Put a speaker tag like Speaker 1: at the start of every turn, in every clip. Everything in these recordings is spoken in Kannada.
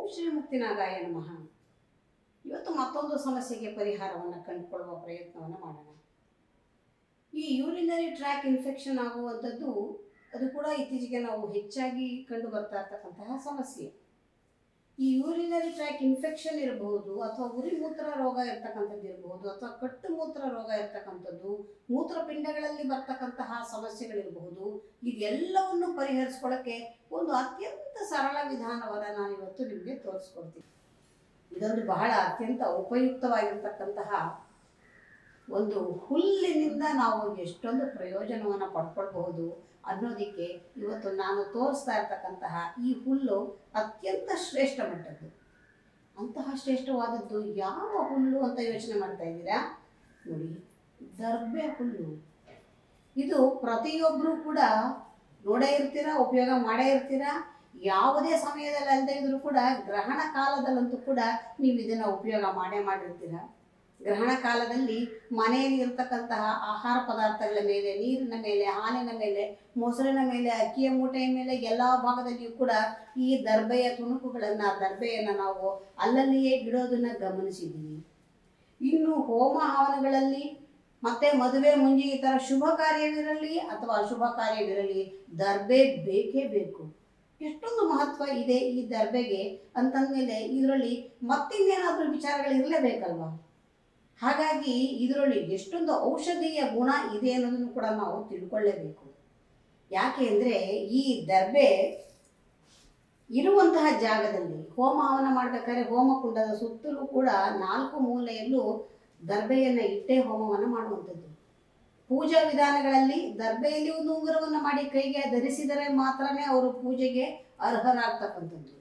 Speaker 1: ಶ್ರೀ ಮುಕ್ತಿನಾಗಾಯ ನಮಃ ಇವತ್ತು ಮತ್ತೊಂದು ಸಮಸ್ಯೆಗೆ ಪರಿಹಾರವನ್ನು ಕಂಡುಕೊಳ್ಳುವ ಪ್ರಯತ್ನವನ್ನು ಮಾಡೋಣ ಈ ಯೂರಿನರಿ ಟ್ರ್ಯಾಕ್ ಇನ್ಫೆಕ್ಷನ್ ಆಗುವಂಥದ್ದು ಅದು ಕೂಡ ಇತ್ತೀಚೆಗೆ ನಾವು ಹೆಚ್ಚಾಗಿ ಕಂಡು ಬರ್ತಾ ಇರ್ತಕ್ಕಂತಹ ಸಮಸ್ಯೆ ಈ ಯೂರಿನರಿ ಟ್ರ್ಯಾಕ್ ಇನ್ಫೆಕ್ಷನ್ ಇರಬಹುದು ಅಥವಾ ಉರಿಮೂತ್ರ ರೋಗ ಇರ್ತಕ್ಕಂಥದ್ದು ಇರಬಹುದು ಅಥವಾ ಕಟ್ಟು ಮೂತ್ರ ರೋಗ ಇರ್ತಕ್ಕಂಥದ್ದು ಮೂತ್ರಪಿಂಡಗಳಲ್ಲಿ ಬರ್ತಕ್ಕಂತಹ ಸಮಸ್ಯೆಗಳಿರಬಹುದು ಇದೆಲ್ಲವನ್ನು ಪರಿಹರಿಸ್ಕೊಳ್ಳೋಕ್ಕೆ ಒಂದು ಅತ್ಯಂತ ಸರಳ ವಿಧಾನವನ್ನು ನಾನು ಇವತ್ತು ನಿಮಗೆ ತೋರಿಸ್ಕೊಡ್ತೀನಿ ಇದೊಂದು ಬಹಳ ಅತ್ಯಂತ ಉಪಯುಕ್ತವಾಗಿರ್ತಕ್ಕಂತಹ ಒಂದು ಹುಲ್ಲಿನಿಂದ ನಾವು ಎಷ್ಟೊಂದು ಪ್ರಯೋಜನವನ್ನು ಪಡ್ಕೊಳ್ಬಹುದು ಅನ್ನೋದಕ್ಕೆ ಇವತ್ತು ನಾನು ತೋರಿಸ್ತಾ ಇರ್ತಕ್ಕಂತಹ ಈ ಹುಲ್ಲು ಅತ್ಯಂತ ಶ್ರೇಷ್ಠ ಮಟ್ಟದ್ದು ಅಂತಹ ಶ್ರೇಷ್ಠವಾದದ್ದು ಯಾವ ಹುಲ್ಲು ಅಂತ ಯೋಚನೆ ಮಾಡ್ತಾ ಇದ್ದೀರಾ ನೋಡಿ ದರ್ಬೆ ಹುಲ್ಲು ಇದು ಪ್ರತಿಯೊಬ್ಬರು ಕೂಡ ನೋಡೇ ಇರ್ತೀರಾ ಉಪಯೋಗ ಮಾಡೇ ಇರ್ತೀರಾ ಯಾವುದೇ ಸಮಯದಲ್ಲಿ ಅಲ್ಲದೆ ಇದ್ರೂ ಕೂಡ ಗ್ರಹಣ ಕಾಲದಲ್ಲಂತೂ ಕೂಡ ನೀವು ಇದನ್ನು ಉಪಯೋಗ ಮಾಡೇ ಮಾಡಿರ್ತೀರ ಗ್ರಹಣ ಕಾಲದಲ್ಲಿ ಮನೆಯಲ್ಲಿ ಇರ್ತಕ್ಕಂತಹ ಆಹಾರ ಪದಾರ್ಥಗಳ ಮೇಲೆ ನೀರಿನ ಮೇಲೆ ಹಾಲಿನ ಮೇಲೆ ಮೊಸರಿನ ಮೇಲೆ ಅಕ್ಕಿಯ ಮೂಟೆಯ ಮೇಲೆ ಎಲ್ಲ ಭಾಗದಲ್ಲಿಯೂ ಕೂಡ ಈ ದರ್ಬೆಯ ತುಣುಕುಗಳನ್ನು ದರ್ಬೆಯನ್ನು ನಾವು ಅಲ್ಲಲ್ಲಿಯೇ ಇಡೋದನ್ನು ಗಮನಿಸಿದ್ದೀವಿ ಇನ್ನು ಹೋಮ ಹವನಗಳಲ್ಲಿ ಮತ್ತೆ ಮದುವೆ ಮುಂಜಿ ಈ ಥರ ಶುಭ ಕಾರ್ಯವಿರಲಿ ಅಥವಾ ಅಶುಭ ಕಾರ್ಯವಿರಲಿ ದರ್ಬೆ ಬೇಕೇ ಬೇಕು ಎಷ್ಟೊಂದು ಮಹತ್ವ ಇದೆ ಈ ದರ್ಬೆಗೆ ಅಂತಂದಮೇಲೆ ಇದರಲ್ಲಿ ಮತ್ತಿನ್ನೇನಾದರೂ ವಿಚಾರಗಳು ಇರಲೇಬೇಕಲ್ವಾ ಹಾಗಾಗಿ ಇದರಲ್ಲಿ ಎಷ್ಟೊಂದು ಔಷಧೀಯ ಗುಣ ಇದೆ ಅನ್ನೋದನ್ನು ಕೂಡ ನಾವು ತಿಳ್ಕೊಳ್ಳೇಬೇಕು ಯಾಕೆ ಅಂದರೆ ಈ ದರ್ಬೆ ಇರುವಂತಹ ಜಾಗದಲ್ಲಿ ಹೋಮ ಹವನ ಮಾಡ್ಬೇಕಾದ್ರೆ ಹೋಮಕುಂಡದ ಸುತ್ತಲೂ ಕೂಡ ನಾಲ್ಕು ಮೂಲೆಯಲ್ಲೂ ದರ್ಬೆಯನ್ನು ಇಟ್ಟೇ ಹೋಮವನ್ನು ಮಾಡುವಂಥದ್ದು ಪೂಜಾ ವಿಧಾನಗಳಲ್ಲಿ ದರ್ಬೆಯಲ್ಲಿ ಒಂದು ಉಂಗುರವನ್ನು ಮಾಡಿ ಕೈಗೆ ಧರಿಸಿದರೆ ಮಾತ್ರನೇ ಅವರು ಪೂಜೆಗೆ ಅರ್ಹರಾಗ್ತಕ್ಕಂಥದ್ದು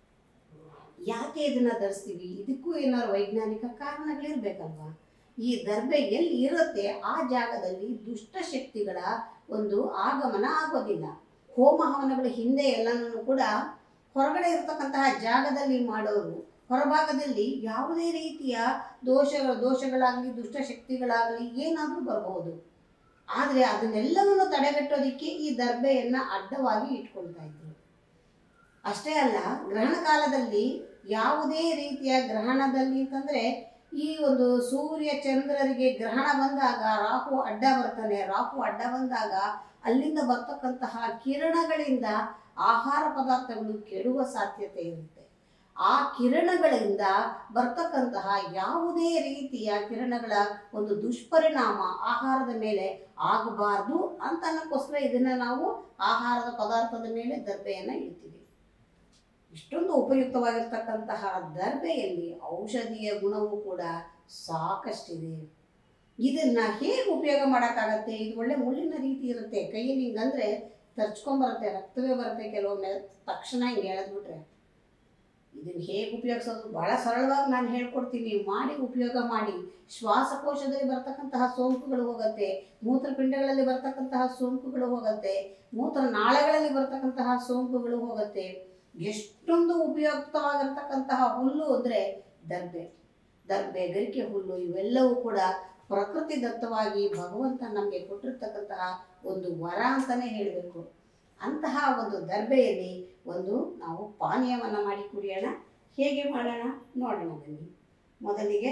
Speaker 1: ಯಾಕೆ ಇದನ್ನ ಧರಿಸ್ತೀವಿ ಇದಕ್ಕೂ ಏನಾದ್ರು ವೈಜ್ಞಾನಿಕ ಕಾರಣಗಳಿರ್ಬೇಕಲ್ವಾ ಈ ದರ್ಬೆ ಎಲ್ಲಿ ಇರುತ್ತೆ ಆ ಜಾಗದಲ್ಲಿ ದುಷ್ಟಶಕ್ತಿಗಳ ಒಂದು ಆಗಮನ ಆಗೋದಿಲ್ಲ ಹೋಮ ಹವನಗಳ ಹಿಂದೆ ಎಲ್ಲನೂ ಕೂಡ ಹೊರಗಡೆ ಇರತಕ್ಕಂತಹ ಜಾಗದಲ್ಲಿ ಮಾಡೋರು ಹೊರಭಾಗದಲ್ಲಿ ಯಾವುದೇ ರೀತಿಯ ದೋಷ ದೋಷಗಳಾಗಲಿ ದುಷ್ಟಶಕ್ತಿಗಳಾಗಲಿ ಏನಾದರೂ ಬರಬಹುದು ಆದರೆ ಅದನ್ನೆಲ್ಲವನ್ನು ತಡೆಗಟ್ಟೋದಿಕ್ಕೆ ಈ ದರ್ಬೆಯನ್ನು ಅಡ್ಡವಾಗಿ ಇಟ್ಕೊಳ್ತಾ ಇದ್ರು ಅಷ್ಟೇ ಅಲ್ಲ ಗ್ರಹಣ ಕಾಲದಲ್ಲಿ ಯಾವುದೇ ರೀತಿಯ ಗ್ರಹಣದಲ್ಲಿ ಅಂತಂದ್ರೆ ಈ ಒಂದು ಸೂರ್ಯ ಚಂದ್ರರಿಗೆ ಗ್ರಹಣ ಬಂದಾಗ ರಾಹು ಅಡ್ಡ ಬರ್ತಾನೆ ರಾಹು ಅಡ್ಡ ಬಂದಾಗ ಅಲ್ಲಿಂದ ಬರ್ತಕ್ಕಂತಹ ಕಿರಣಗಳಿಂದ ಆಹಾರ ಪದಾರ್ಥಗಳು ಕೆಡುವ ಸಾಧ್ಯತೆ ಇರುತ್ತೆ ಆ ಕಿರಣಗಳಿಂದ ಬರ್ತಕ್ಕಂತಹ ಯಾವುದೇ ರೀತಿಯ ಕಿರಣಗಳ ಒಂದು ದುಷ್ಪರಿಣಾಮ ಆಹಾರದ ಮೇಲೆ ಆಗಬಾರ್ದು ಅಂತ ಅನ್ನೋಕ್ಕೋಸ್ಕರ ಇದನ್ನ ನಾವು ಆಹಾರದ ಪದಾರ್ಥದ ಮೇಲೆ ದರ್ಬೆಯನ್ನು ಇಡ್ತೀವಿ ಇಷ್ಟೊಂದು ಉಪಯುಕ್ತವಾಗಿರ್ತಕ್ಕಂತಹ ದರ್ಬೆಯಲ್ಲಿ ಔಷಧೀಯ ಗುಣವೂ ಕೂಡ ಸಾಕಷ್ಟಿದೆ ಇದನ್ನ ಹೇಗೆ ಉಪಯೋಗ ಮಾಡೋಕ್ಕಾಗತ್ತೆ ಇದು ಒಳ್ಳೆ ಮುಳ್ಳಿನ ರೀತಿ ಇರುತ್ತೆ ಕೈಯಲ್ಲಿ ಹಿಂಗಂದ್ರೆ ತರ್ಚ್ಕೊಂಬರುತ್ತೆ ರಕ್ತವೇ ಬರುತ್ತೆ ಕೆಲವೊಮ್ಮೆ ತಕ್ಷಣ ಹಿಂಗೆ ಎಳೆದ್ಬಿಟ್ರೆ ಇದನ್ನ ಹೇಗೆ ಉಪಯೋಗಿಸೋದು ಬಹಳ ಸರಳವಾಗಿ ನಾನು ಹೇಳ್ಕೊಡ್ತೀನಿ ಮಾಡಿ ಉಪಯೋಗ ಮಾಡಿ ಶ್ವಾಸಕೋಶದಲ್ಲಿ ಬರ್ತಕ್ಕಂತಹ ಸೋಂಕುಗಳು ಹೋಗುತ್ತೆ ಮೂತ್ರಪಿಂಡಗಳಲ್ಲಿ ಬರ್ತಕ್ಕಂತಹ ಸೋಂಕುಗಳು ಹೋಗುತ್ತೆ ಮೂತ್ರ ನಾಳಗಳಲ್ಲಿ ಬರ್ತಕ್ಕಂತಹ ಸೋಂಕುಗಳು ಹೋಗುತ್ತೆ ಎಷ್ಟೊಂದು ಉಪಯುಕ್ತವಾಗಿರ್ತಕ್ಕಂತಹ ಹುಲ್ಲು ಅಂದರೆ ದರ್ಬೆ ದರ್ಬೆ ಗರಿಕೆ ಹುಲ್ಲು ಇವೆಲ್ಲವೂ ಕೂಡ ಪ್ರಕೃತಿ ದತ್ತವಾಗಿ ಭಗವಂತ ನಮಗೆ ಕೊಟ್ಟಿರ್ತಕ್ಕಂತಹ ಒಂದು ವರ ಅಂತಲೇ ಹೇಳಬೇಕು ಅಂತಹ ಒಂದು ದರ್ಬೆಯಲ್ಲಿ ಒಂದು ನಾವು ಪಾನೀಯವನ್ನು ಮಾಡಿ ಕುಡಿಯೋಣ ಹೇಗೆ ಮಾಡೋಣ ನೋಡೋಣ ಬನ್ನಿ ಮೊದಲಿಗೆ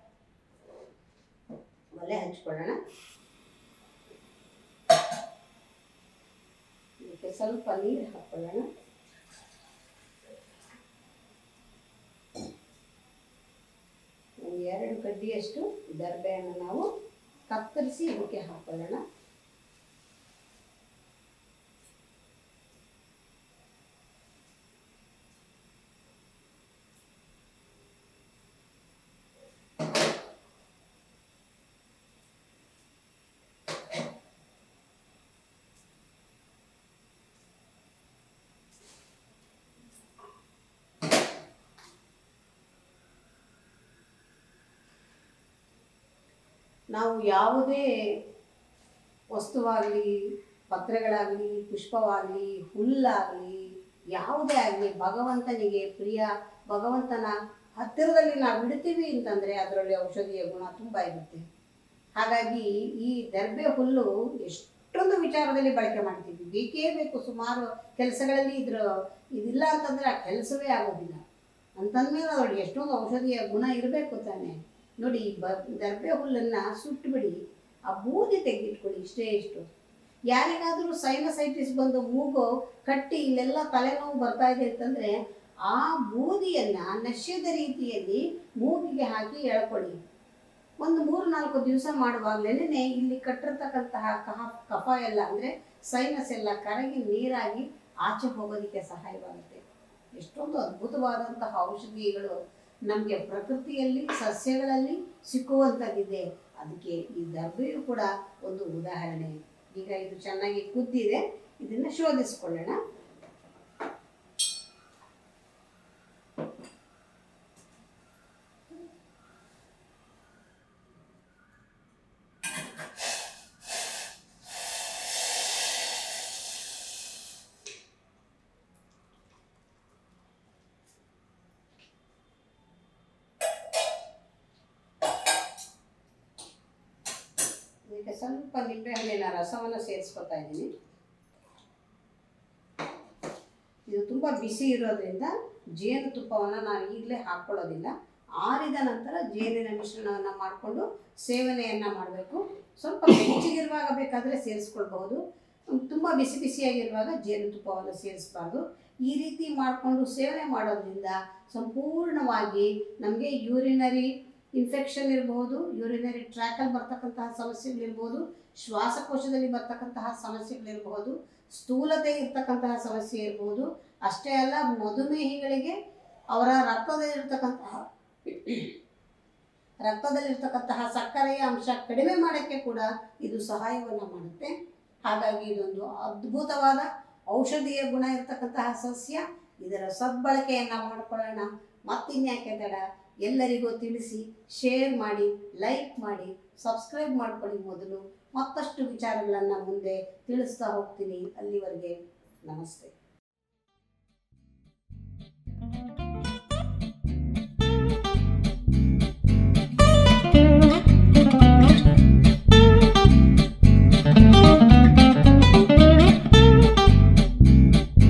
Speaker 1: ಒಲೆ ಹಚ್ಕೊಳ್ಳೋಣ ಇದಕ್ಕೆ ಸ್ವಲ್ಪ ನೀರು ಹಾಕ್ಕೊಳ್ಳೋಣ ಒಂದು ಎರಡು ಕಡ್ಡಿಯಷ್ಟು ದರ್ಬೆಯನ್ನು ನಾವು ಕತ್ತರಿಸಿ ಇದಕ್ಕೆ ಹಾಕೊಳ್ಳೋಣ ನಾವು ಯಾವುದೇ ವಸ್ತುವಾಗಲಿ ಪತ್ರೆಗಳಾಗಲಿ ಪುಷ್ಪವಾಗಲಿ ಹುಲ್ಲಾಗಲಿ ಯಾವುದೇ ಆಗಲಿ ಭಗವಂತನಿಗೆ ಪ್ರಿಯ ಭಗವಂತನ ಹತ್ತಿರದಲ್ಲಿ ನಾವು ಇಡ್ತೀವಿ ಅಂತಂದರೆ ಅದರಲ್ಲಿ ಔಷಧಿಯ ಗುಣ ತುಂಬ ಇರುತ್ತೆ ಹಾಗಾಗಿ ಈ ದರ್ಬೆ ಹುಲ್ಲು ಎಷ್ಟೊಂದು ವಿಚಾರದಲ್ಲಿ ಬಳಕೆ ಮಾಡ್ತೀವಿ ಬೇಕೇ ಬೇಕು ಸುಮಾರು ಕೆಲಸಗಳಲ್ಲಿ ಇದ್ರ ಇದಿಲ್ಲ ಅಂತಂದರೆ ಆ ಕೆಲಸವೇ ಆಗೋದಿಲ್ಲ ಅಂತಂದ್ಮೇಲೆ ಅದ್ರೊಳಗೆ ಎಷ್ಟೊಂದು ಔಷಧಿಯ ಗುಣ ಇರಬೇಕು ತಾನೆ ನೋಡಿ ಈ ಬ ದರ್ಬೆ ಹುಲ್ಲನ್ನು ಸುಟ್ಟುಬಿಡಿ ಆ ಬೂದಿ ತೆಗೆದಿಟ್ಕೊಳ್ಳಿ ಇಷ್ಟೇ ಇಷ್ಟು ಯಾರಿಗಾದರೂ ಸೈನಸೈಟಿಸ್ ಬಂದು ಮೂಗು ಕಟ್ಟಿ ಇಲ್ಲೆಲ್ಲ ತಲೆನೋವು ಬರ್ತಾ ಇದೆ ಅಂತಂದರೆ ಆ ಬೂದಿಯನ್ನು ನಶ್ಯದ ರೀತಿಯಲ್ಲಿ ಮೂಗಿಗೆ ಹಾಕಿ ಎಳ್ಕೊಳ್ಳಿ ಒಂದು ಮೂರು ನಾಲ್ಕು ದಿವಸ ಮಾಡುವಾಗಲೇ ಇಲ್ಲಿ ಕಟ್ಟಿರ್ತಕ್ಕಂತಹ ಕಹ ಕಫ ಎಲ್ಲ ಅಂದರೆ ಸೈನಸ್ ಎಲ್ಲ ಕರಗಿ ನೀರಾಗಿ ಆಚೆ ಹೋಗೋದಕ್ಕೆ ಸಹಾಯವಾಗುತ್ತೆ ಎಷ್ಟೊಂದು ಅದ್ಭುತವಾದಂತಹ ಔಷಧಿಗಳು ನಮಗೆ ಪ್ರಕೃತಿಯಲ್ಲಿ ಸಸ್ಯಗಳಲ್ಲಿ ಸಿಕ್ಕುವಂಥದ್ದಿದೆ ಅದಕ್ಕೆ ಈ ದರ್ಬೆಯು ಕೂಡ ಒಂದು ಉದಾಹರಣೆ ಈಗ ಇದು ಚೆನ್ನಾಗಿ ಕುದ್ದಿದೆ ಇದನ್ನು ಶೋಧಿಸ್ಕೊಳ್ಳೋಣ ಇದಕ್ಕೆ ಸ್ವಲ್ಪ ನಿಂಬೆಹಣ್ಣಿನ ರಸವನ್ನು ಸೇರಿಸ್ಕೊತಾ ಇದ್ದೀನಿ ಇದು ತುಂಬ ಬಿಸಿ ಇರೋದ್ರಿಂದ ಜೇನುತುಪ್ಪವನ್ನು ನಾನು ಈಗಲೇ ಹಾಕ್ಕೊಳ್ಳೋದಿಲ್ಲ ಆರಿದ ನಂತರ ಜೇನಿನ ಮಿಶ್ರಣವನ್ನು ಮಾಡಿಕೊಂಡು ಸೇವನೆಯನ್ನು ಮಾಡಬೇಕು ಸ್ವಲ್ಪ ಬೆಚ್ಚಗಿರುವಾಗ ಬೇಕಾದರೆ ಸೇರಿಸ್ಕೊಳ್ಬಹುದು ತುಂಬ ಬಿಸಿ ಬಿಸಿಯಾಗಿರುವಾಗ ಜೇನುತುಪ್ಪವನ್ನು ಸೇರಿಸಬಾರ್ದು ಈ ರೀತಿ ಮಾಡಿಕೊಂಡು ಸೇವನೆ ಮಾಡೋದ್ರಿಂದ ಸಂಪೂರ್ಣವಾಗಿ ನಮಗೆ ಯೂರಿನರಿ ಇನ್ಫೆಕ್ಷನ್ ಇರಬಹುದು ಯೂರಿನರಿ ಟ್ರ್ಯಾಕಲ್ಲಿ ಬರ್ತಕ್ಕಂತಹ ಸಮಸ್ಯೆಗಳಿರ್ಬೋದು ಶ್ವಾಸಕೋಶದಲ್ಲಿ ಬರ್ತಕ್ಕಂತಹ ಸಮಸ್ಯೆಗಳಿರಬಹುದು ಸ್ಥೂಲತೆ ಇರ್ತಕ್ಕಂತಹ ಸಮಸ್ಯೆ ಇರ್ಬೋದು ಅಷ್ಟೇ ಅಲ್ಲ ಮಧುಮೇಹಿಗಳಿಗೆ ಅವರ ರಕ್ತದಲ್ಲಿರ್ತಕ್ಕಂತಹ ರಕ್ತದಲ್ಲಿರ್ತಕ್ಕಂತಹ ಸಕ್ಕರೆಯ ಅಂಶ ಕಡಿಮೆ ಮಾಡೋಕ್ಕೆ ಕೂಡ ಇದು ಸಹಾಯವನ್ನು ಮಾಡುತ್ತೆ ಹಾಗಾಗಿ ಇದೊಂದು ಅದ್ಭುತವಾದ ಔಷಧೀಯ ಗುಣ ಇರತಕ್ಕಂತಹ ಸಸ್ಯ ಇದರ ಸದ್ಬಳಕೆಯನ್ನು ಮಾಡಿಕೊಳ್ಳೋಣ ಮತ್ತಿನ್ಯಾಕೆ ತಡ ಎಲ್ಲರಿಗೂ ತಿಳಿಸಿ ಶೇರ್ ಮಾಡಿ ಲೈಕ್ ಮಾಡಿ ಸಬ್ಸ್ಕ್ರೈಬ್ ಮಾಡ್ಕೊಳ್ಳಿ ಮೊದಲು ಮತ್ತಷ್ಟು ವಿಚಾರಗಳನ್ನು ಮುಂದೆ ತಿಳಿಸ್ತಾ ಹೋಗ್ತೀನಿ ಅಲ್ಲಿವರೆಗೆ ನಮಸ್ತೆ